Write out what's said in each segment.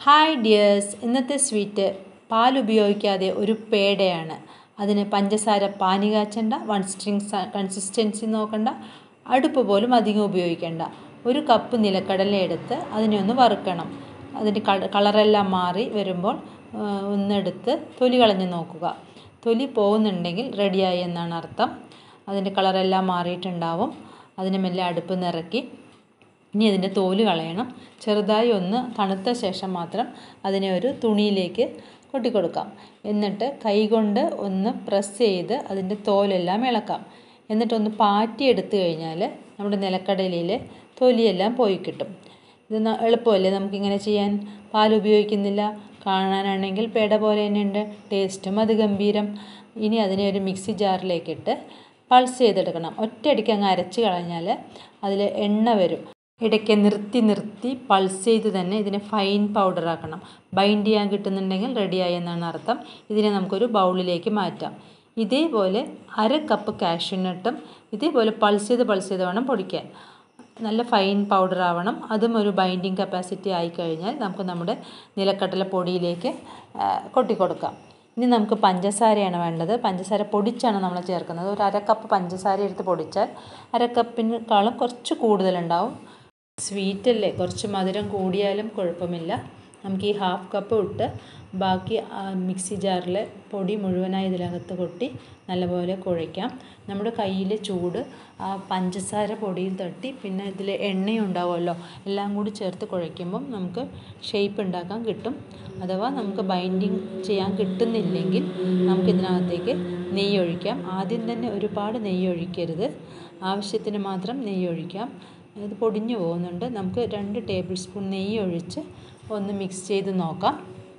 hi dears ഇന്നത്തെ sweet പാൽ ഉപയോഗിക്കാതെ ഒരു പേടയാണ് അതിന് പഞ്ചസാര പാനി കാച്ചണ്ട വൺ സ്ട്രിങ് കൺസിസ്റ്റൻസി നോക്കണ്ട അടുപ്പ് പോലും അധികം ഉപയോഗിക്കേണ്ട ഒരു കപ്പ് നിലക്കടല എടുത്ത് അതിനെ ഒന്ന് വറുക്കണം അതിൻ്റെ കളറെല്ലാം മാറി വരുമ്പോൾ ഒന്നെടുത്ത് തൊലി കളഞ്ഞ് നോക്കുക തൊലി പോകുന്നുണ്ടെങ്കിൽ റെഡിയായി എന്നാണ് അർത്ഥം അതിൻ്റെ കളറെല്ലാം മാറിയിട്ടുണ്ടാവും അതിനെ മെല്ലെ അടുപ്പ് നിറക്കി ഇനി അതിൻ്റെ തോല് കളയണം ചെറുതായി ഒന്ന് തണുത്ത ശേഷം മാത്രം അതിനെ ഒരു തുണിയിലേക്ക് കൊട്ടിക്കൊടുക്കാം എന്നിട്ട് കൈകൊണ്ട് ഒന്ന് പ്രസ് ചെയ്ത് അതിൻ്റെ തോലെല്ലാം ഇളക്കാം എന്നിട്ടൊന്ന് പാറ്റി എടുത്തു കഴിഞ്ഞാൽ നമ്മുടെ നിലക്കടലയിലെ തൊലിയെല്ലാം പോയി കിട്ടും ഇത് എളുപ്പമല്ലേ നമുക്കിങ്ങനെ ചെയ്യാൻ പാൽ ഉപയോഗിക്കുന്നില്ല കാണാനാണെങ്കിൽ പേട പോലെ തന്നെയുണ്ട് ടേസ്റ്റും അതിഗംഭീരം ഇനി അതിനെ ഒരു മിക്സി ജാറിലേക്കിട്ട് പൾസ് ചെയ്തെടുക്കണം ഒറ്റയടിക്ക് അങ്ങ് അരച്ച് കളഞ്ഞാൽ അതിൽ എണ്ണ വരും ഇടയ്ക്ക് നിർത്തി നിർത്തി പൾസ് ചെയ്ത് തന്നെ ഇതിനെ ഫൈൻ പൗഡർ ആക്കണം ബൈൻഡ് ചെയ്യാൻ കിട്ടുന്നുണ്ടെങ്കിൽ റെഡിയായി എന്നാണ് അർത്ഥം ഇതിനെ നമുക്കൊരു ബൗളിലേക്ക് മാറ്റാം ഇതേപോലെ അര കപ്പ് കാഷ്യൂനട്ടും ഇതേപോലെ പൾസ് ചെയ്ത് പൾസ് ചെയ്ത് വേണം പൊടിക്കാൻ നല്ല ഫൈൻ പൗഡർ ആവണം അതും ഒരു ബൈൻഡിങ് കപ്പാസിറ്റി ആയിക്കഴിഞ്ഞാൽ നമുക്ക് നമ്മുടെ നിലക്കടല പൊടിയിലേക്ക് കൊട്ടിക്കൊടുക്കാം ഇനി നമുക്ക് പഞ്ചസാരയാണ് വേണ്ടത് പഞ്ചസാര പൊടിച്ചാണ് നമ്മൾ ചേർക്കുന്നത് ഒരു അര കപ്പ് പഞ്ചസാര എടുത്ത് പൊടിച്ചാൽ അര കപ്പിനേക്കാളും കുറച്ച് കൂടുതലുണ്ടാവും സ്വീറ്റ് അല്ലേ കുറച്ച് മധുരം കൂടിയാലും കുഴപ്പമില്ല നമുക്ക് ഈ ഹാഫ് കപ്പ് ഇട്ട് ബാക്കി മിക്സി ജാറിലെ പൊടി മുഴുവനായി ഇതിനകത്ത് കൊട്ടി നല്ലപോലെ കുഴയ്ക്കാം നമ്മുടെ കയ്യിൽ ചൂട് ആ പഞ്ചസാര പൊടിയിൽ തട്ടി പിന്നെ ഇതിൽ എണ്ണയും ഉണ്ടാവുമല്ലോ എല്ലാം കൂടി ചേർത്ത് കുഴയ്ക്കുമ്പം നമുക്ക് ഷേപ്പ് ഉണ്ടാക്കാൻ കിട്ടും അഥവാ നമുക്ക് ബൈൻഡിങ് ചെയ്യാൻ കിട്ടുന്നില്ലെങ്കിൽ നമുക്ക് ഇതിനകത്തേക്ക് നെയ്യ് ഒഴിക്കാം ആദ്യം തന്നെ ഒരുപാട് നെയ്യ് ഒഴിക്കരുത് ആവശ്യത്തിന് മാത്രം നെയ്യ് ഒഴിക്കാം ഇത് പൊടിഞ്ഞു പോകുന്നുണ്ട് നമുക്ക് രണ്ട് ടേബിൾ സ്പൂൺ നെയ്യ് ഒഴിച്ച് ഒന്ന് മിക്സ് ചെയ്ത് നോക്കാം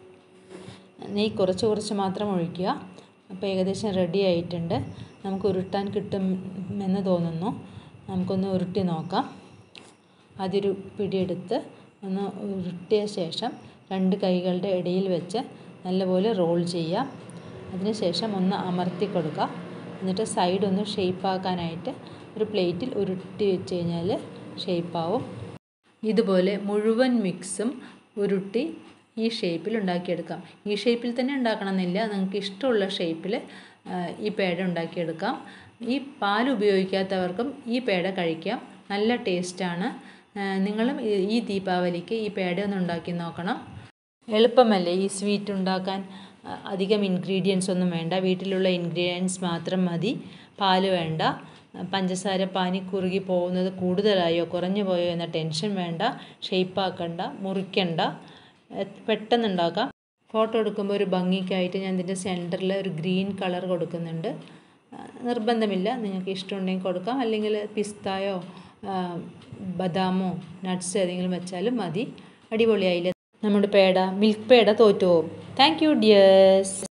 നെയ്യ് കുറച്ച് കുറച്ച് മാത്രം ഒഴിക്കുക അപ്പോൾ ഏകദേശം റെഡി ആയിട്ടുണ്ട് നമുക്ക് ഉരുട്ടാൻ കിട്ടുമെന്ന് തോന്നുന്നു നമുക്കൊന്ന് ഉരുട്ടി നോക്കാം അതൊരു പിടിയെടുത്ത് ഒന്ന് ഉരുട്ടിയ ശേഷം രണ്ട് കൈകളുടെ ഇടയിൽ വെച്ച് നല്ലപോലെ റോൾ ചെയ്യുക അതിനുശേഷം ഒന്ന് അമർത്തി കൊടുക്കുക എന്നിട്ട് സൈഡ് ഒന്ന് ഷേപ്പാക്കാനായിട്ട് ഒരു പ്ലേറ്റിൽ ഉരുട്ടി വെച്ച് കഴിഞ്ഞാൽ ഷേപ്പാവും ഇതുപോലെ മുഴുവൻ മിക്സും ഉരുട്ടി ഈ ഷേപ്പിൽ ഉണ്ടാക്കിയെടുക്കാം ഈ ഷേപ്പിൽ തന്നെ ഉണ്ടാക്കണമെന്നില്ല നിങ്ങൾക്ക് ഇഷ്ടമുള്ള ഷേപ്പിൽ ഈ പേട ഉണ്ടാക്കിയെടുക്കാം ഈ പാൽ ഉപയോഗിക്കാത്തവർക്കും ഈ പേട കഴിക്കാം നല്ല ടേസ്റ്റാണ് നിങ്ങളും ഈ ദീപാവലിക്ക് ഈ പേട ഒന്ന് ഉണ്ടാക്കി നോക്കണം എളുപ്പമല്ലേ ഈ സ്വീറ്റ് ഉണ്ടാക്കാൻ അധികം ഇൻഗ്രീഡിയൻസ് ഒന്നും വേണ്ട വീട്ടിലുള്ള ഇൻഗ്രീഡിയൻസ് മാത്രം മതി പാൽ വേണ്ട പഞ്ചസാര പാനി കുറുകി പോകുന്നത് കൂടുതലായോ കുറഞ്ഞു പോയോ എന്ന ടെൻഷൻ വേണ്ട ഷേപ്പാക്കണ്ട മുറിക്കണ്ട പെട്ടെന്ന് ഉണ്ടാക്കാം ഫോട്ടോ എടുക്കുമ്പോൾ ഒരു ഭംഗിക്കായിട്ട് ഞാൻ ഇതിൻ്റെ സെൻറ്ററിൽ ഒരു ഗ്രീൻ കളർ കൊടുക്കുന്നുണ്ട് നിർബന്ധമില്ല നിങ്ങൾക്ക് ഇഷ്ടമുണ്ടെങ്കിൽ കൊടുക്കാം അല്ലെങ്കിൽ പിസ്തായോ ബദാമോ നട്ട്സ് ഏതെങ്കിലും വെച്ചാലും മതി അടിപൊളിയായില്ലേ നമ്മുടെ പേട മിൽക്ക് പേട തോറ്റു പോകും താങ്ക് യു ഡിയേഴ്സ്